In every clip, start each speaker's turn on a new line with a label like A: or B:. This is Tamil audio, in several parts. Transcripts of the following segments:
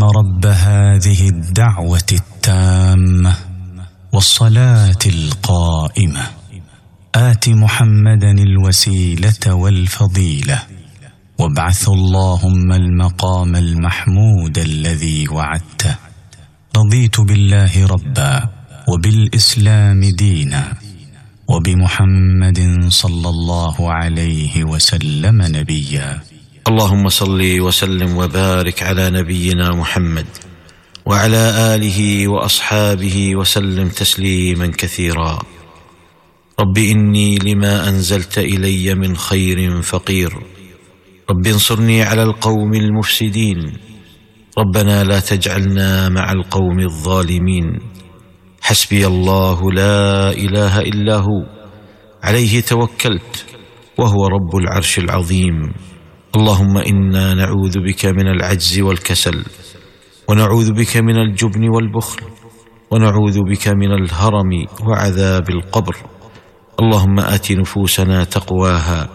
A: رب هذه الدعوه التامه والصلاه القائمه ات محمدا الوسيله والفضيله وابعث اللهم المقام المحمود الذي وعدته رضيت بالله ربا وبالاسلام دينا وبمحمد صلى الله عليه وسلم نبيا
B: اللهم صل وسلم وبارك على نبينا محمد وعلى اله واصحابه وسلم تسليما كثيرا رب اني لما انزلت الي من خير فقير رب انصرني على القوم المفسدين ربنا لا تجعلنا مع القوم الظالمين حسبي الله لا اله الا هو عليه توكلت وهو رب العرش العظيم اللهم انا نعوذ بك من العجز والكسل ونعوذ بك من الجبن والبخل ونعوذ بك من الهرم وعذاب القبر اللهم ات نفوسنا تقواها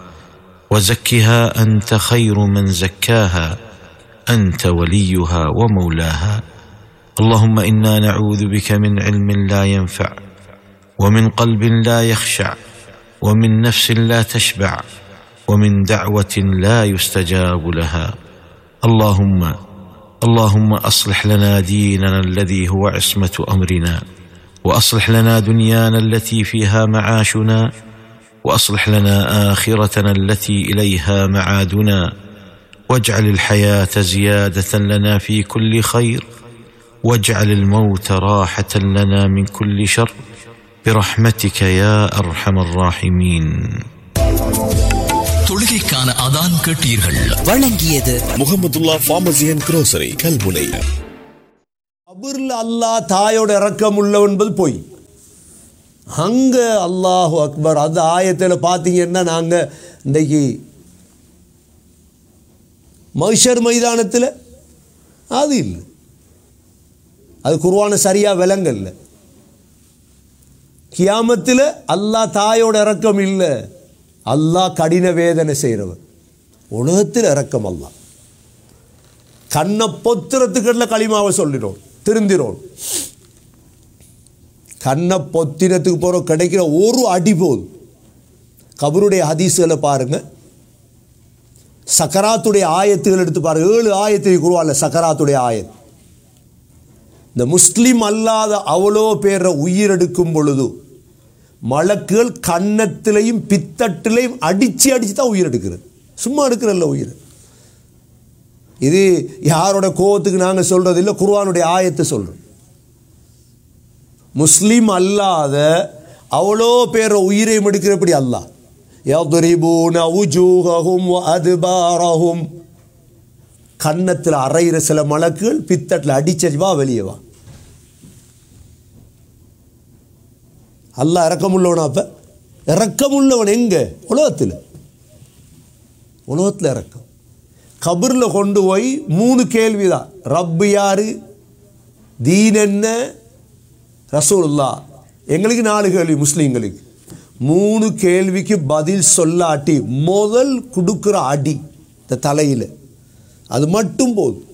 B: وزكها انت خير من زكاها انت وليها ومولاها اللهم انا نعوذ بك من علم لا ينفع ومن قلب لا يخشع ومن نفس لا تشبع ومن دعوه لا يستجاب لها اللهم اللهم اصلح لنا ديننا الذي هو عصمه امرنا واصلح لنا دنيانا التي فيها معاشنا واصلح لنا اخرتنا التي اليها معادنا واجعل الحياه زياده لنا في كل خير واجعل الموت راحه لنا من كل شر برحمتك يا ارحم الراحمين
C: தொழுகைக்கான அதான் கேட்டீர்கள்
D: வழங்கியது
E: Mohamedullah pharmacy and grocery Kalmunai
F: கபூர்ல அல்லாஹ் தாயோட இறக்கம் உள்ள என்பது பொய் அங்க அல்லாஹு அக்பர் அந்த ஆயத்தில் பார்த்தீங்கன்னா நாங்கள் இன்றைக்கு மகிஷர் மைதானத்தில் அது இல்லை அது குருவான சரியாக விளங்கல்ல கியாமத்தில் அல்லாஹ் தாயோட இறக்கம் இல்லை அல்லாஹ் கடின வேதனை செய்கிறவர் உலகத்தில் இறக்கம் அல்லாஹ் கண்ணை பொத்துறதுக்குள்ள களிமாவை சொல்லிடும் திருந்திரோம் கண்ணை பொத்தினத்துக்கு போகிற கிடைக்கிற ஒரு அடி போதும் கபருடைய ஹதீஸுகளை பாருங்க சக்கராத்துடைய ஆயத்துகள் எடுத்து பாருங்க ஏழு ஆயத்தை குருவால சக்கராத்துடைய ஆயத் இந்த முஸ்லீம் அல்லாத அவ்வளோ பேரை உயிரெடுக்கும் பொழுது மலக்குகள் கன்னத்திலையும் பித்தட்டிலையும் அடித்து அடித்து தான் உயிர் எடுக்கிறது சும்மா எடுக்கிறல்ல உயிர் இது யாரோட கோவத்துக்கு நாங்கள் சொல்கிறது இல்லை குர்ஆனுடைய ஆயத்தை சொல்கிறோம் முஸ்லீம் அல்லாத அவ்வளோ பேர் உயிரையும் எடுக்கிறபடி அல்லாஹ் يضربون وجوههم وأدبارهم கன்னத்தில் அரைகிற சில மலக்குகள் பித்தட்டில் அடிச்சடி வா வெளியே வா அல்லாஹ் இறக்கமுள்ளவனா அப்ப இறக்கமுள்ளவன் எங்க உலகத்தில் உலகத்தில் இறக்கம் கபரில் கொண்டு போய் மூணு கேள்வி தான் ரப்பு யாரு தீன் என்ன ரசூலுல்லா எங்களுக்கு நாலு கேள்வி முஸ்லீம்களுக்கு மூணு கேள்விக்கு பதில் சொல்லாட்டி முதல் கொடுக்குற அடி இந்த தலையில் அது மட்டும் போதும்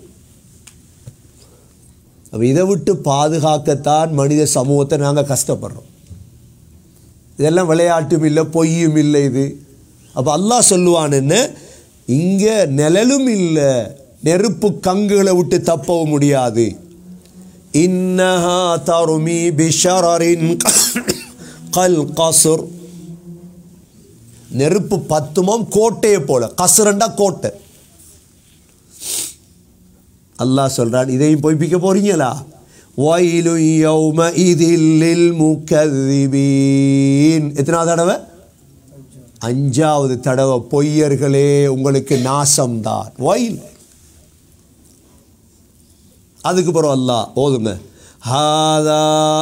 F: அப்போ இதை விட்டு பாதுகாக்கத்தான் மனித சமூகத்தை நாங்கள் கஷ்டப்படுறோம் இதெல்லாம் விளையாட்டும் இல்லை பொய்யும் இல்லை இது அப்போ அல்லாஹ் சொல்லுவான்னு இங்கே நிழலும் இல்லை நெருப்பு கங்குகளை விட்டு தப்பவும் முடியாது இன்னஹா தருமி பிஷரின் கல் கசுர் நெருப்பு பத்துமம் கோட்டையை போல கசுரண்டா கோட்டை அல்லாஹ் சொல்றான் இதையும் பொய்ப்பிக்க போறீங்களா வயலு யௌம இதில் முக்கதிபீன் எத்தனாவது தடவை அஞ்சாவது தடவை பொய்யர்களே உங்களுக்கு நாசம்தான் வயல் அதுக்கு பிறகு அல்லாஹ் ஓதுங்க ஹாதா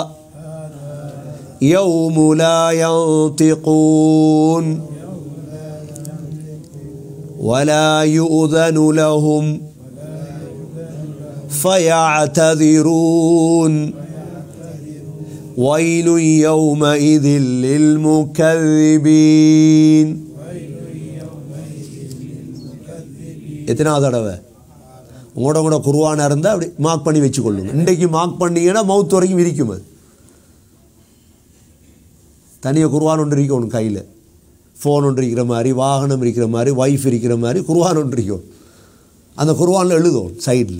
F: يوم لا ينطقون ولا يؤذن لهم فيعتذرون ويل يومئذ للمكذبين எத்தனாவது தடவை உங்களோட கூட குருவானாக இருந்தால் அப்படி மார்க் பண்ணி வச்சுக்கொள்ளுங்க இன்றைக்கு மார்க் பண்ணீங்கன்னா மவுத் வரைக்கும் இருக்கும் அது தனியாக குருவான் ஒன்று இருக்கும் உன் கையில் ஃபோன் ஒன்று இருக்கிற மாதிரி வாகனம் இருக்கிற மாதிரி ஒய்ஃப் இருக்கிற மாதிரி குருவான் ஒன்று இருக்கும் அந்த குருவானில் எழுதும் சைடில்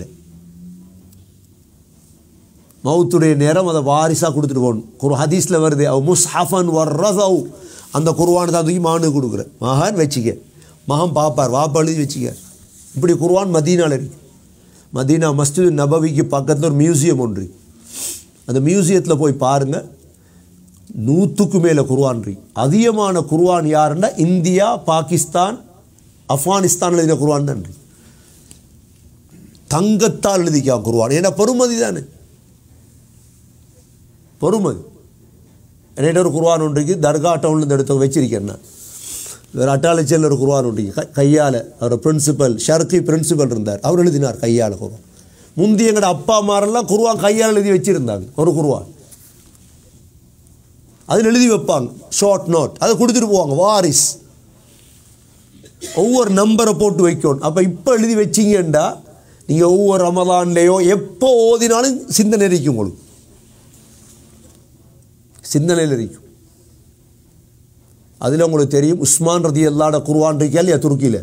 F: மவுத்துடைய நேரம் அதை வாரிசாக கொடுத்துட்டு போகணும் குரு ஹதீஸில் வருது அவ் முஸ்ஹஃபன் வர்ரதவ் அந்த குருவான் தான் தூக்கி மகனுக்கு கொடுக்குற மகன் வச்சுக்க மகன் பார்ப்பார் வாப்பா எழுதி வச்சுக்க இப்படி குருவான் மதீனாவில் இருக்கு மதீனா மஸ்ஜித் நபவிக்கு பக்கத்தில் ஒரு மியூசியம் ஒன்று இருக்கு. அந்த மியூசியத்தில் போய் பாருங்கள் நூற்றுக்கு மேலே குர்ஆன் இருக்கு அதிகமான குர்ஆன் யாருன்னா இந்தியா பாகிஸ்தான் ஆப்கானிஸ்தான் எழுதின குர்ஆன் தான் இருக்கு தங்கத்தால் எழுதிக்கா குர்ஆன் ஏன்னா பெருமதி தானே பொறுமதி என்கிட்ட ஒரு குர்ஆன் ஒன்று இருக்கு தர்கா டவுன்லேருந்து எடுத்து வச்சிருக்கேன் நான் வேறு அட்டாளச்சியில் ஒரு குர்ஆன் ஒன்று இருக்கு. கை கையால் அவர் பிரின்சிபல் ஷர்கி பிரின்சிபல் இருந்தார் அவர் எழுதினார் கையால் குர்ஆன் முந்தி எங்களோட அப்பா அம்மாரெல்லாம் குர்ஆன் கையால் எழுதி வச்சிருந்தாங்க ஒரு குர்ஆன் அதில் எழுதி வைப்பாங்க ஷார்ட் நோட் அதை கொடுத்துட்டு போவாங்க வாரிஸ் ஒவ்வொரு நம்பரை போட்டு வைக்கணும் அப்போ இப்போ எழுதி வச்சிங்கண்டா நீங்கள் ஒவ்வொரு ரமதான்லேயோ எப்போ ஓதினாலும் சிந்தனை இருக்கும் உங்களுக்கு சிந்தனையில் இருக்கும் அதில் உங்களுக்கு தெரியும் உஸ்மான் ரதி அல்லாட குர்வான் இருக்கா இல்லையா துருக்கியில்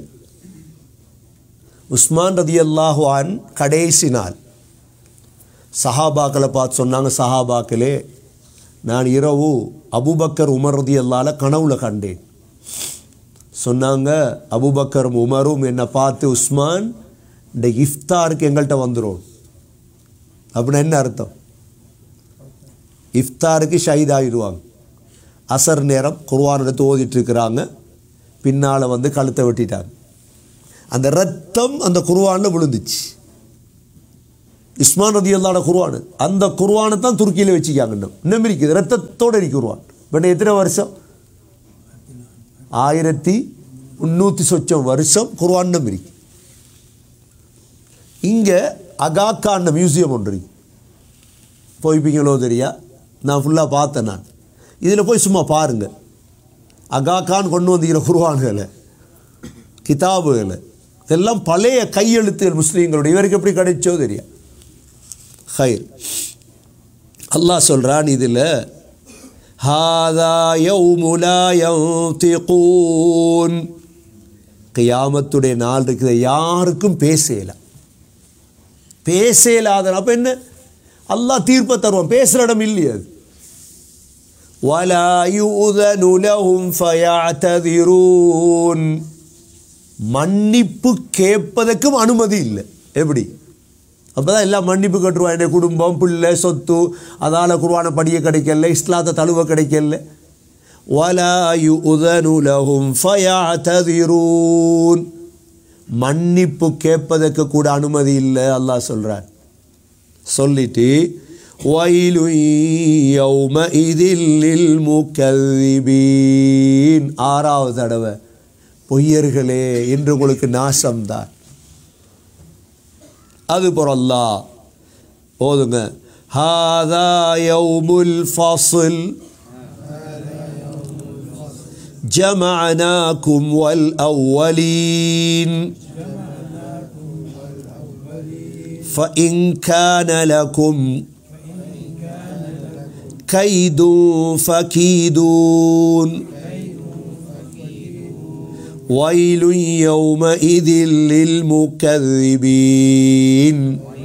F: உஸ்மான் ரதி அல்லாஹான் கடைசி நாள் சஹாபாக்களை பார்த்து சொன்னாங்க சஹாபாக்களே நான் இரவு அபுபக்கர் உமர் ரதி அல்லால கனவுல கண்டேன் சொன்னாங்க அபுபக்கரும் உமரும் என்னை பார்த்து உஸ்மான் இந்த இஃப்தாருக்கு எங்கள்கிட்ட வந்துடும் அப்படின்னா என்ன அர்த்தம் இஃப்தாருக்கு ஷஹீத் ஆகிடுவாங்க அசர் நேரம் குர்ஆன் எடுத்து ஓதிட்டு இருக்கிறாங்க பின்னால் வந்து கழுத்தை வெட்டிட்டாங்க அந்த ரத்தம் அந்த குர்ஆனில் விழுந்துச்சு இஸ்மான் ரதி அல்லாட குர்ஆன் அந்த குர்ஆனை தான் துருக்கியில் வச்சுக்காங்க இன்னும் இன்னும் இருக்குது ரத்தத்தோடு இருக்கு குர்ஆன் இப்போ எத்தனை வருஷம் ஆயிரத்தி முந்நூற்றி சொச்சம் வருஷம் குர்ஆன் இன்னும் இருக்கு இங்கே அகாக்கான மியூசியம் ஒன்று இருக்கு போய்ப்பீங்களோ தெரியா நான் ஃபுல்லாக பார்த்தேன் நான் இதில் போய் சும்மா பாருங்கள் அகாக்கான் கொண்டு வந்திருக்கிற குருவான்களை கிதாபுகளை இதெல்லாம் பழைய கையெழுத்துகள் முஸ்லீம்களுடைய இவருக்கு எப்படி கிடைச்சோ தெரியா ஹைர் அல்லாஹ் சொல்கிறான் இதில் ஹாதா யௌமுலா யௌதிகூன் கியாமத்துடைய நாள் இருக்குது யாருக்கும் பேசலாம் பேசலாத அப்போ என்ன அல்லாஹ் தீர்ப்பை தருவான் பேசுகிற இடம் இல்லையே அது ولا يؤذن لهم فيعتذرون மன்னிப்பு கேட்பதற்கும் அனுமதி இல்லை எப்படி அப்பதான் எல்லாம் மன்னிப்பு கட்டுருவான் என் குடும்பம் பிள்ளை சொத்து அதால் குருவான படிய கிடைக்கல இஸ்லாத்த தழுவ கிடைக்கல ولا يؤذن لهم فيعتذرون மன்னிப்பு கேட்பதற்கு கூட அனுமதி இல்லை அல்லாஹ் சொல்றார் சொல்லிட்டு وَيْلٌ يَوْمَئِذٍ لِلْمُكَذِّبِينَ ஆறாவது தடவை பொய்யர்களே என்று உங்களுக்கு நாசம்தான் அது பொறல்லா போதுங்க ஹாதா யௌமுல் ஃபஸ்ல் جمعناكم والأولين فإن كان لكم كيد فكيدون ويل يومئذ للمكذبين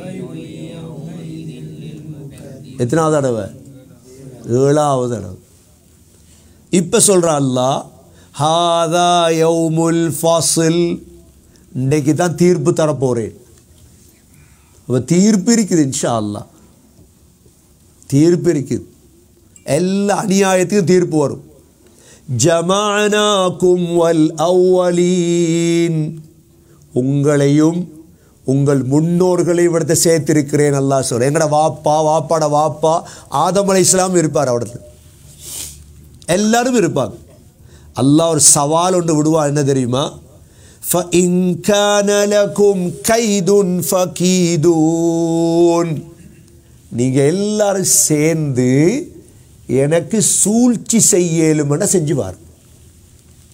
F: எத்தனாவது தடவை ஏழாவது தடவை இப்போ சொல்கிற அல்லா ஹாதா யௌமுல் ஃபாசில் இன்றைக்கு தான் தீர்ப்பு தரப்போகிறேன் அப்போ தீர்ப்பு இருக்குது இன்ஷா அல்லா தீர்ப்பு இருக்குது எல்லா அநியாயத்துக்கும் தீர்ப்பு வரும் ஜமானாக்கும் வல் அவ்வலீன் உங்களையும் உங்கள் முன்னோர்களை இவிடத்தை சேர்த்திருக்கிறேன் அல்லாஹ் சொல்கிறேன் எங்கட வாப்பா வாப்பாட வாப்பா ஆதம் அலை இஸ்லாம் இருப்பார் அவடத்தில் எல்லாரும் இருப்பாங்க அல்லாஹ் ஒரு சவால் ஒன்று விடுவான் என்ன தெரியுமா فَإِن كَانَ لَكُمْ كَيْدٌ فَكِيدُونَ நீங்கள் எல்லாரும் சேர்ந்து எனக்கு சூழ்ச்சி செய்யலுமென செஞ்சுவார்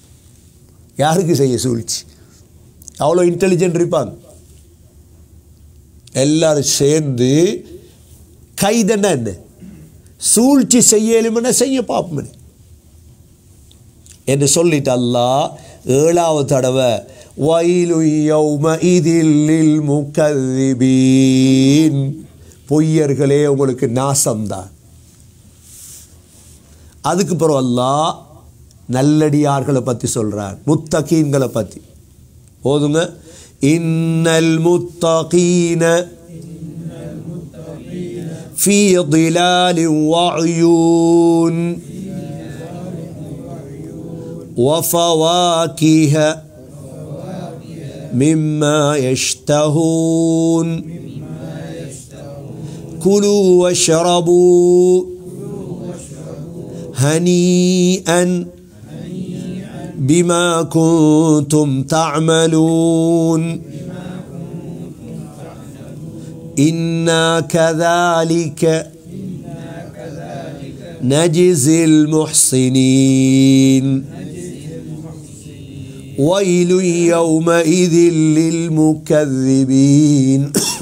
F: யாருக்கு செய்ய சூழ்ச்சி அவ்வளோ இன்டெலிஜென்ட் இருப்பாங்க எல்லாரும் சேர்ந்து கைதண்டா என்ன சூழ்ச்சி செய்யலுமென செய்ய பார்ப்போம் என்று சொல்லிட்டு அல்லாஹ் ஏழாவது தடவை வயலு யௌம இதில் முக்கதிபீன் பொய்யர்களே உங்களுக்கு நாசம்தான் அதுக்கு பிறகு அல்லாஹ் நல்லடியார்களை பற்றி சொல்கிறார் முத்தகீன்களை பற்றி போதுங்க இன்னல் முத்தகீன في ظلال وعيون وفواكه مما يشتهون كلوا واشربوا هنيئا بما كنتم تعملون إنا كذلك نجزي المحسنين ويل يومئذ للمكذبين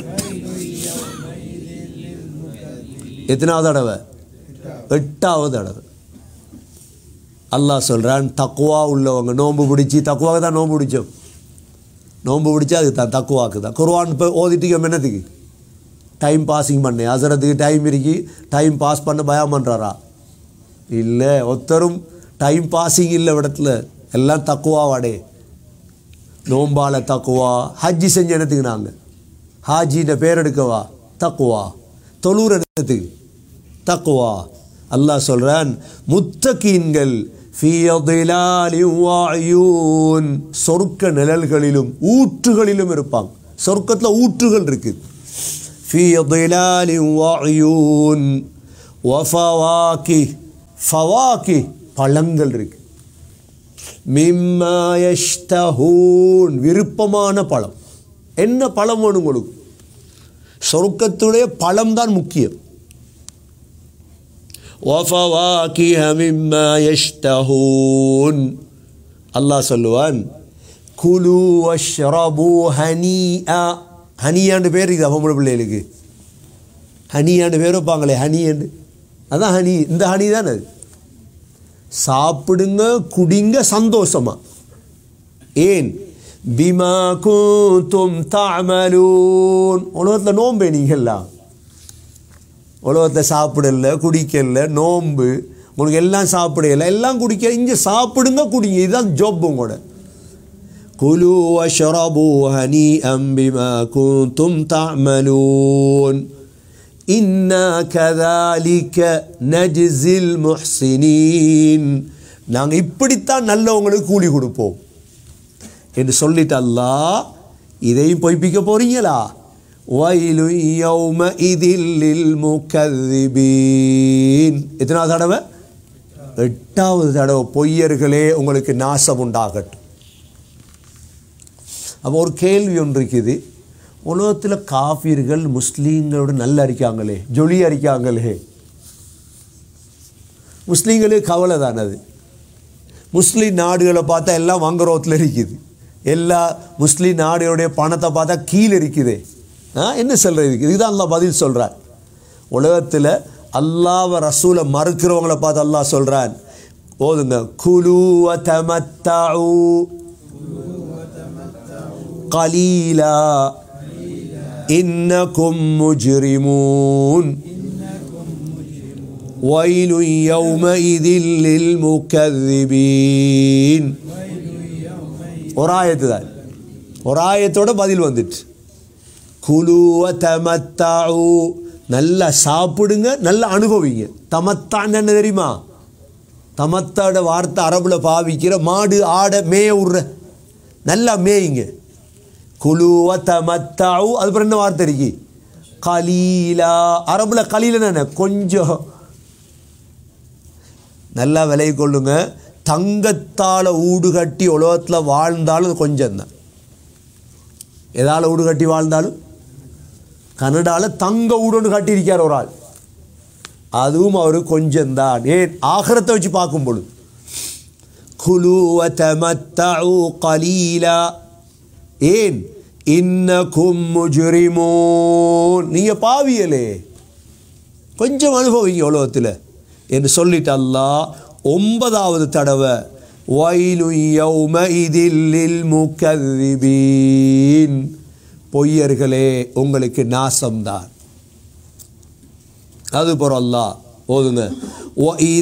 F: எத்தனாவது தடவை எட்டாவது தடவை அல்லாஹ் சொல்கிறான் தக்குவா உள்ளவங்க நோன்பு பிடிச்சி தக்குவாக தான் நோன்பு பிடிச்சோம் நோன்பு பிடிச்சா அதுக்கு தான் தக்குவாக்கு தான் குர்ஆன் இப்போ ஓதிட்டு என்னத்துக்கு டைம் பாஸிங் பண்ணு அசரத்துக்கு டைம் இருக்கு டைம் பாஸ் பண்ண பயம் பண்ணுறாரா இல்லை ஒருத்தரும் டைம் பாஸிங் இல்லை இடத்துல எல்லாம் தக்குவாவாடே நோம்பால தக்குவா ஹஜ்ஜி செஞ்ச இடத்துக்கு நாங்கள் ஹாஜின்ற பேர் எடுக்கவா தக்குவா தொழூர் இடத்துக்கு தக்குவா அல்லாஹ் சொல்கிறான் முத்தகீன்கள் சொர்க்க நிழல்களிலும் ஊற்றுகளிலும் இருப்பாங்க சொர்க்கத்தில் ஊற்றுகள் இருக்குது في ظلال وعيون وفواكه فواكه பழங்கள் இருக்கு மிம்மா யஷ்தஹூன் விருப்பமான பழம் என்ன பழம் வேணும் உங்களுக்கு சொர்க்கத்துடைய பழம் தான் முக்கியம் وفواكه مما يشتهون அல்லாஹ் சொல்லுவான் குலு வஷ்ரபு ஹனியா ஹனியாண்டு பேர் இருக்குது பொம்பளை பிள்ளைகளுக்கு ஹனியாண்டு பேர் வைப்பாங்களே ஹனியாண்டு அதான் ஹனி இந்த ஹனி தானே அது சாப்பிடுங்க குடிங்க சந்தோஷமா ஏன் பிமா கூத்தும் தாமலூன் உலகத்தில் நோம்பே நீங்கள்லாம் உலகத்தில் சாப்பிடல குடிக்கல நோம்பு உங்களுக்கு எல்லாம் சாப்பிடல எல்லாம் குடிக்க இங்கே சாப்பிடுங்க குடிங்க இதுதான் ஜோப் உங்களோட كلوا واشربوا هنيئا بما كنتم تعملون إنا كذلك نجزي المحسنين நாங்கள் இப்படித்தான் நல்லவங்களுக்கு கூலி கொடுப்போம் என்று சொல்லிட்டு அல்லாஹ் இதையும் பொய்ப்பிக்க போறீங்களா வயலு யௌம இதில் முக்கதிபீன் எத்தனாவது தடவை எட்டாவது தடவை பொய்யர்களே உங்களுக்கு நாசம் உண்டாகட்டும் அப்போ ஒரு கேள்வி ஒன்று இருக்குது உலகத்தில் காஃபிர்கள் முஸ்லீம்களோட நல்ல அரிக்காங்களே ஜொலி அரிக்காங்களே முஸ்லீம்களுக்கு கவலை தானே அது முஸ்லீம் நாடுகளை பார்த்தா எல்லாம் வங்குரோத்தில் இருக்குது எல்லா முஸ்லீம் நாடுகளுடைய பணத்தை பார்த்தா கீழே இருக்குது ஆ என்ன சொல்கிறது இதுக்கு இதுதான் அல்லாஹ் பதில் சொல்கிறார் உலகத்தில் அல்லாஹ் ரசூலை மறுக்கிறவங்கள பார்த்து அல்லாஹ் சொல்கிறான் ஓதுங்க குலு தமத்தாவு قليلا إنكم مجرمون ويل يومئذ للمكذبين ஒரு ஆயத்து தான் ஒரு ஆயத்தோட பதில் வந்துட்டு குலுவ தமத்தாவு நல்லா சாப்பிடுங்க நல்லா அனுபவிங்க தமத்தான் என்ன தெரியுமா தமத்தாட வார்த்தை அரபுல பாவிக்கிற மாடு ஆடை மேய விட்ற நல்லா மேயுங்க குலுவ தமத்தாவு அதுக்கப்புறம் என்ன வார்த்தை இருக்கு கலீலா அரபுல கலீலன்னு என்ன கொஞ்சம் நல்லா விலை கொள்ளுங்க தங்கத்தால் ஊடு கட்டி உலகத்தில் வாழ்ந்தாலும் அது கொஞ்சம் தான் எதால் ஊடு கட்டி வாழ்ந்தாலும் கனடாவில் தங்க ஊடு ஒன்று கட்டியிருக்கார் ஒரு ஆள் அதுவும் அவர் கொஞ்சம்தான் ஏன் ஆகரத்தை வச்சு பார்க்கும் பொழுது குலு வதமத்தஉ கலீலா ஏன் இன்னக்கும் முஜ்ரிமூன் நீங்க பாவியலே கொஞ்சம் அனுபவிங்க உலகத்தில் என்று சொல்லிட்டு அல்லாஹ் ஒன்பதாவது தடவை வயலு யௌமஇதில் முகذிபீன் பொய்யர்களே உங்களுக்கு நாசம்தான் அது போற அல்லாஹ் ஓதுங்க